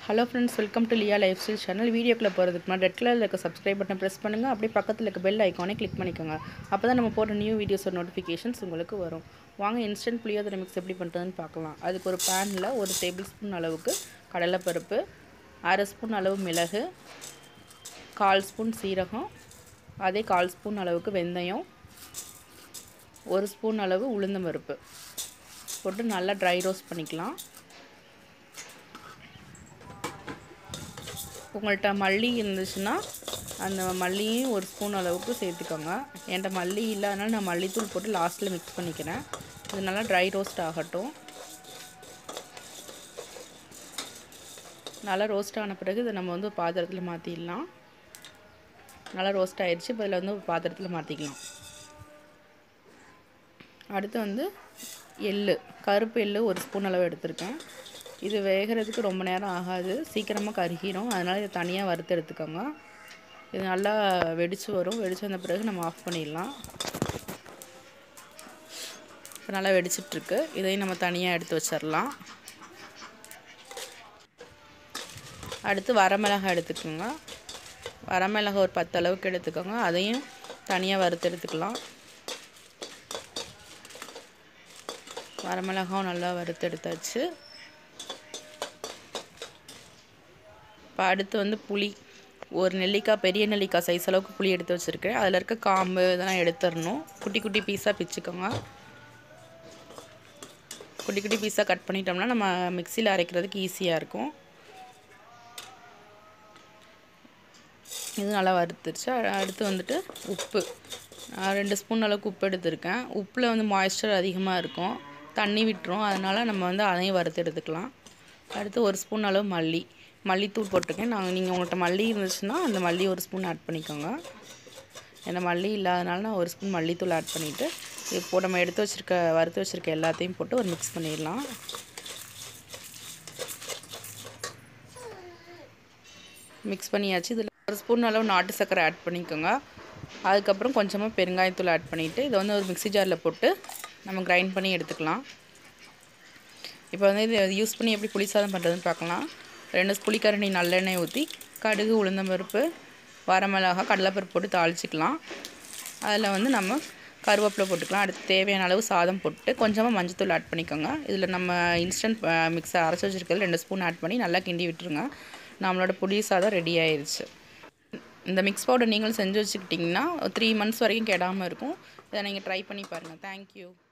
hello friends welcome to Liya lifestyle channel வீடியோக்குள்ளே போகிறதுக்கு முன்னாடி ரெட் கலரில் இருக்க சப்ஸ்கிரைப் பட்டன் ப்ரெஸ் பண்ணுங்கள் அப்படியே பக்கத்தில் இருக்க பெல் ஐக்கானே கிளிக் பண்ணிக்கோங்க அப்போ தான் நம்ம போடுற நியூ வீடியோஸோட நோட்டிஃபிகேஷன்ஸ் உங்களுக்கு வரும் வாங்க இன்ஸ்டன்ட் புளியோதரை மிக்ஸ் எப்படி பண்ணுறதுன்னு பார்க்கலாம் அதுக்கு ஒரு பேனில் ஒரு டேபிள் ஸ்பூன் அளவுக்கு கடலைப்பருப்பு அரை ஸ்பூன் அளவு மிளகு கால் ஸ்பூன் சீரகம் அதே கால் ஸ்பூன் அளவுக்கு வெந்தயம் ஒரு ஸ்பூன் அளவு உளுந்தம் பருப்பு போட்டு நல்லா ட்ரை ரோஸ்ட் பண்ணிக்கலாம் உங்கள்கிட்ட மல்லி இருந்துச்சுன்னா அந்த மல்லியும் ஒரு ஸ்பூன் அளவுக்கு சேர்த்துக்கோங்க என்கிட்ட மல்லி இல்லாதனால நான் மல்லித்தூள் போட்டு லாஸ்ட்டில் மிக்ஸ் பண்ணிக்கிறேன் இது நல்லா ட்ரை ரோஸ்ட் ஆகட்டும் நல்லா ரோஸ்ட் ஆன பிறகு இதை நம்ம வந்து ஒரு பாத்திரத்தில் மாற்றிடலாம் நல்லா ரோஸ்ட் ஆயிடுச்சு இப்போ இதில் வந்து ஒரு பாத்திரத்தில் மாற்றிக்கலாம் அடுத்து வந்து எள்ளு கருப்பு எள்ளு ஒரு ஸ்பூன் அளவு எடுத்திருக்கேன் இது வேகிறதுக்கு ரொம்ப நேரம் ஆகாது சீக்கிரமாக கருகிரும் அதனால் இதை தனியாக வறுத்து எடுத்துக்கோங்க இது நல்லா வெடித்து வரும் வெடித்து வந்த பிறகு நம்ம ஆஃப் பண்ணிடலாம் இப்போ நல்லா வெடிச்சிட்ருக்கு இதையும் நம்ம தனியாக எடுத்து வச்சிடலாம் அடுத்து வரமிளகாய் எடுத்துக்கோங்க வரமிளகாய் ஒரு பத்து அளவுக்கு எடுத்துக்கோங்க அதையும் தனியாக வறுத்து எடுத்துக்கலாம் வரமிளகாவும் நல்லா வறுத்து எடுத்தாச்சு இப்போ அடுத்து வந்து புளி ஒரு நெல்லிக்காய் பெரிய நெல்லிக்காய் சைஸ் அளவுக்கு புளி எடுத்து வச்சுருக்கேன் அதில் இருக்க காம்பு இதெல்லாம் எடுத்துடணும் குட்டி குட்டி பீஸாக பிச்சுக்கோங்க குட்டி குட்டி பீஸாக கட் பண்ணிட்டோம்னா நம்ம மிக்சியில் அரைக்கிறதுக்கு ஈஸியாக இருக்கும் இது நல்லா வறுத்துருச்சு அடுத்து வந்துட்டு உப்பு ரெண்டு ஸ்பூன் அளவுக்கு உப்பு எடுத்திருக்கேன் உப்பில் வந்து மாய்ஸ்சர் அதிகமாக இருக்கும் தண்ணி விட்டுரும் அதனால் நம்ம வந்து அதையும் வறுத்து எடுத்துக்கலாம் அடுத்து ஒரு ஸ்பூன் அளவு மல்லி மல்லித்தூள் போட்டிருக்கேன் நாங்கள் நீங்கள் உங்கள்கிட்ட மல்லி இருந்துச்சுன்னா அந்த மல்லி ஒரு ஸ்பூன் ஆட் பண்ணிக்கோங்க ஏன்னா மல்லி இல்லாதனால நான் ஒரு ஸ்பூன் மல்லித்தூள் ஆட் பண்ணிவிட்டு இப்போ நம்ம எடுத்து வச்சுருக்க வறுத்து வச்சுருக்க எல்லாத்தையும் போட்டு ஒரு மிக்ஸ் பண்ணிடலாம் மிக்ஸ் பண்ணியாச்சு இதில் ஒரு ஸ்பூன் அளவு நாட்டு சர்க்கரை ஆட் பண்ணிக்கோங்க அதுக்கப்புறம் கொஞ்சமாக பெருங்காயத்தூள் ஆட் பண்ணிவிட்டு இதை வந்து ஒரு மிக்ஸி ஜாரில் போட்டு நம்ம கிரைண்ட் பண்ணி எடுத்துக்கலாம் இப்போ வந்து இதை யூஸ் பண்ணி எப்படி புளி சாதம் பண்ணுறதுன்னு பார்க்கலாம் ரெண்டு புளிக்கரண்டி நல்லெண்ணெய் ஊற்றி கடுகு உளுந்தம்பருப்பு வரமிளகா கடலைப்பருப்பு போட்டு தாளிச்சிக்கலாம் அதில் வந்து நம்ம கருவேப்பிலை போட்டுக்கலாம் அடுத்து தேவையான அளவு சாதம் போட்டு கொஞ்சமாக மஞ்சத்தூள் ஆட் பண்ணிக்கோங்க இதில் நம்ம இன்ஸ்டன்ட் மிக்ஸை அரைச்சி வச்சுருக்கிறது ரெண்டு ஸ்பூன் ஆட் பண்ணி நல்லா கிண்டி விட்டுருங்க நம்மளோட புளி சாதம் ரெடி ஆயிடுச்சு இந்த மிக்ஸ் பவுடர் நீங்களும் செஞ்சு வச்சுக்கிட்டிங்கன்னா த்ரீ மந்த்ஸ் வரைக்கும் கெடாமல் இருக்கும் இதை நீங்கள் ட்ரை பண்ணி பாருங்கள் தேங்க்யூ